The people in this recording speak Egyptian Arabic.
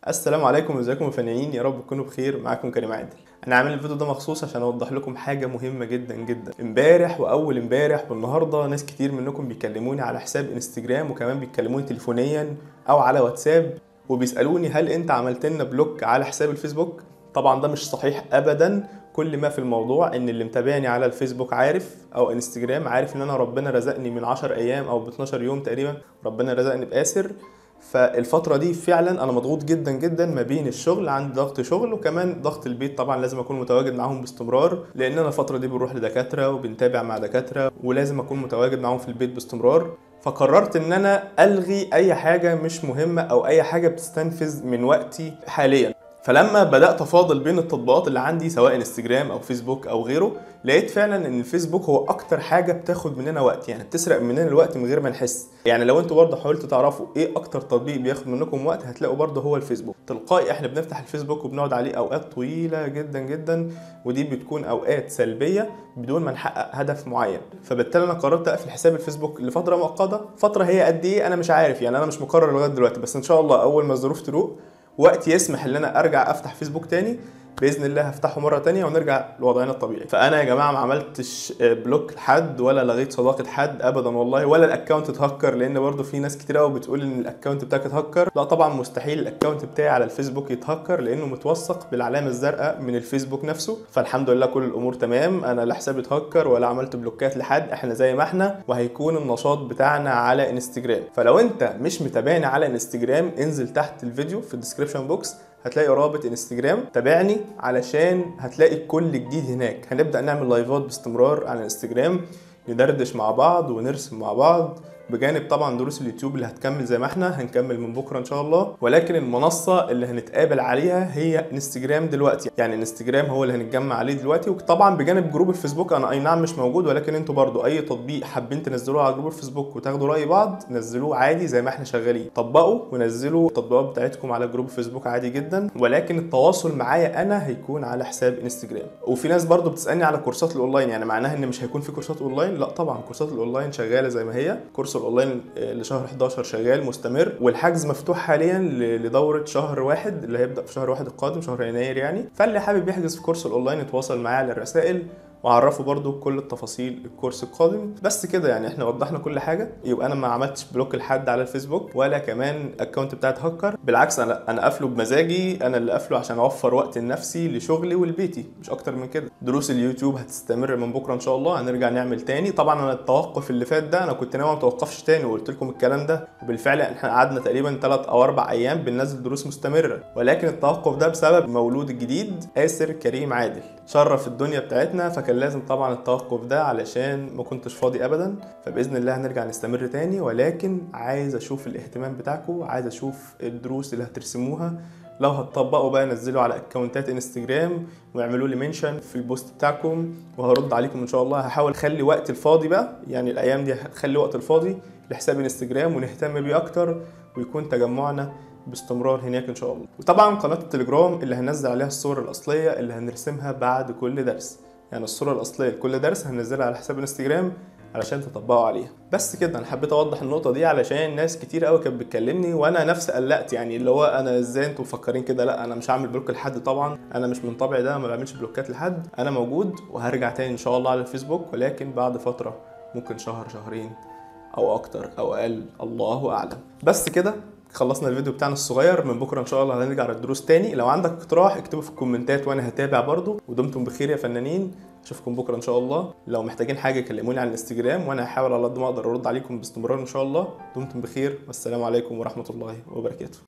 السلام عليكم ازيكم يا فنانين يا رب تكونوا بخير معاكم كريم عادل انا عامل الفيديو ده مخصوص عشان اوضح لكم حاجه مهمه جدا جدا امبارح واول امبارح والنهارده ناس كتير منكم بيكلموني على حساب انستجرام وكمان بيكلموني تليفونيا او على واتساب وبيسالوني هل انت عملت لنا بلوك على حساب الفيسبوك طبعا ده مش صحيح ابدا كل ما في الموضوع ان اللي متابعني على الفيسبوك عارف او انستجرام عارف ان انا ربنا رزقني من 10 ايام او ب 12 يوم تقريبا ربنا رزقني باسر فالفترة دي فعلا انا مضغوط جدا جدا ما بين الشغل عندي ضغط شغل وكمان ضغط البيت طبعا لازم اكون متواجد معاهم باستمرار لان انا الفترة دي بنروح لدكاترة وبنتابع مع دكاترة ولازم اكون متواجد معاهم في البيت باستمرار فقررت ان انا الغي اي حاجة مش مهمة او اي حاجة بتستنفذ من وقتي حاليا فلما بدات افاضل بين التطبيقات اللي عندي سواء انستجرام او فيسبوك او غيره لقيت فعلا ان الفيسبوك هو اكتر حاجه بتاخد مننا وقت يعني بتسرق مننا الوقت من غير ما نحس يعني لو انتوا برضه حاولتوا تعرفوا ايه اكتر تطبيق بياخد منكم وقت هتلاقوا برضه هو الفيسبوك تلقائي احنا بنفتح الفيسبوك وبنقعد عليه اوقات طويله جدا جدا ودي بتكون اوقات سلبيه بدون ما نحقق هدف معين فبالتالي انا قررت اقفل حساب الفيسبوك لفتره مؤقته فتره هي قد ايه انا مش عارف يعني انا مش مقرر لغايه دلوقتي بس ان شاء الله اول ما الظروف تروق وقت يسمح ان انا ارجع افتح فيسبوك تاني باذن الله هفتحه مره تانية ونرجع لوضعنا الطبيعي فانا يا جماعه ما عملتش بلوك لحد ولا لغيت صداقه حد ابدا والله ولا الاكونت اتهكر لان برضو في ناس كتير قوي بتقول ان الاكونت بتاعك اتهكر لا طبعا مستحيل الاكونت بتاعي على الفيسبوك يتهكر لانه متوثق بالعلامه الزرقاء من الفيسبوك نفسه فالحمد لله كل الامور تمام انا لا حسابي اتهكر ولا عملت بلوكات لحد احنا زي ما احنا وهيكون النشاط بتاعنا على انستجرام فلو انت مش متابعني على انستجرام انزل تحت الفيديو في الديسكربشن بوكس هتلاقي رابط انستجرام تابعني علشان هتلاقي كل جديد هناك هنبدا نعمل لايفات باستمرار على انستجرام ندردش مع بعض ونرسم مع بعض بجانب طبعا دروس اليوتيوب اللي هتكمل زي ما احنا هنكمل من بكره ان شاء الله ولكن المنصه اللي هنتقابل عليها هي انستجرام دلوقتي يعني انستجرام هو اللي هنتجمع عليه دلوقتي وطبعا بجانب جروب الفيسبوك انا اي نعم مش موجود ولكن انتوا برضو اي تطبيق حابين تنزلوه على جروب الفيسبوك وتاخدوا راي بعض نزلوه عادي زي ما احنا شغالين طبقوا ونزلوا التطبيقات بتاعتكم على جروب الفيسبوك عادي جدا ولكن التواصل معايا انا هيكون على حساب انستجرام وفي ناس برضو بتسالني على كورسات الاونلاين يعني معناها ان مش هيكون في كورسات اونلاين لا طبعا كورسات الاونلاين شغاله زي ما هي كورس الاونلاين لشهر 11 شغال مستمر والحجز مفتوح حاليا لدوره شهر واحد اللي هيبدا في شهر واحد القادم شهر يناير يعني فاللي حابب يحجز في كورس الاونلاين يتواصل معايا على الرسائل وعرفوا برضو كل التفاصيل الكورس القادم بس كده يعني احنا وضحنا كل حاجه يبقى انا ما عملتش بلوك لحد على الفيسبوك ولا كمان الاكونت بتاعي اتهكر بالعكس انا انا قافله بمزاجي انا اللي قافله عشان اوفر وقت لنفسي لشغلي ولبيتي مش اكتر من كده دروس اليوتيوب هتستمر من بكره ان شاء الله هنرجع نعمل تاني طبعا انا التوقف اللي فات ده انا كنت ناوي ما اتوقفش تاني وقلت لكم الكلام ده وبالفعل احنا قعدنا تقريبا 3 او 4 ايام بننزل دروس مستمره ولكن التوقف ده بسبب مولود الجديد آسر كريم عادل شرف الدنيا بتاعتنا فكان لازم طبعا التوقف ده علشان ما كنتش فاضي ابدا فباذن الله هنرجع نستمر تاني ولكن عايز اشوف الاهتمام بتاعكم عايز اشوف الدروس اللي هترسموها لو هتطبقوا بقى نزلوا على اكونتات انستجرام واعملوا لي منشن في البوست بتاعكم وهرد عليكم ان شاء الله هحاول اخلي وقت الفاضي بقى يعني الايام دي هخلي وقت الفاضي لحساب انستجرام ونهتم بيه اكتر ويكون تجمعنا باستمرار هناك ان شاء الله وطبعا قناه التليجرام اللي هنزل عليها الصور الاصليه اللي هنرسمها بعد كل درس يعني الصوره الاصليه لكل درس هننزلها على حساب انستجرام علشان تطبقوا عليها بس كده انا حبيت اوضح النقطه دي علشان ناس كتير قوي كانت بتكلمني وانا نفسي قلقت يعني اللي هو انا ازاي انتوا مفكرين كده لا انا مش هعمل بلوك لحد طبعا انا مش من طبعي ده ما بعملش بلوكات لحد انا موجود وهرجع تاني ان شاء الله على الفيسبوك ولكن بعد فتره ممكن شهر شهرين او اكتر او اقل الله اعلم بس كده خلصنا الفيديو بتاعنا الصغير من بكره ان شاء الله هنرجع للدروس تاني لو عندك اقتراح اكتبه في الكومنتات وانا هتابع برضو ودمتم بخير يا فنانين اشوفكم بكره ان شاء الله لو محتاجين حاجه كلموني على الانستجرام وانا هحاول على قد ما اقدر ارد عليكم باستمرار ان شاء الله دمتم بخير والسلام عليكم ورحمه الله وبركاته